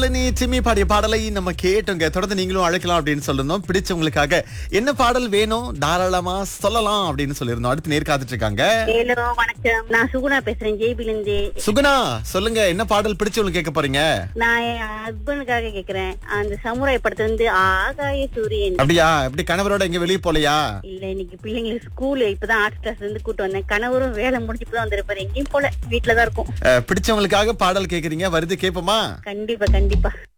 ஷாலினி சிம்மி பாடிய பாடலை நம்ம கேட்டோங்க தொடர்ந்து நீங்களும் அழைக்கலாம் அப்படின்னு சொல்லிருந்தோம் பிடிச்சவங்களுக்காக என்ன பாடல் வேணும் தாராளமா சொல்லலாம் அப்படின்னு சொல்லியிருந்தோம் அடுத்து நேர் காத்துட்டு இருக்காங்க ஹலோ வணக்கம் நான் சுகுணா பேசுறேன் ஜேபிலிருந்து சுகுணா சொல்லுங்க என்ன பாடல் பிடிச்சவங்களுக்கு கேட்க போறீங்க நான் என் ஹஸ்பண்டுக்காக கேக்குறேன் அந்த சமுராய் படத்துல வந்து ஆகாய சூரியன் அப்படியா எப்படி கணவரோட எங்க வெளியே போலையா இல்ல இன்னைக்கு பிள்ளைங்களுக்கு ஸ்கூல் இப்பதான் ஆர்ட்ஸ் கிளாஸ்ல இருந்து கூட்டு வந்தேன் கணவரும் வேலை முடிஞ்சு இப்பதான் வந்திருப்பாரு எங்கேயும் போல வீட்டுலதான் இருக்கும் அஹ், பிடிச்சவங்களுக்காக பாடல் கேக்குறீங்க வருது கேப்போமா கண்டிப்பா கண்டிப்பா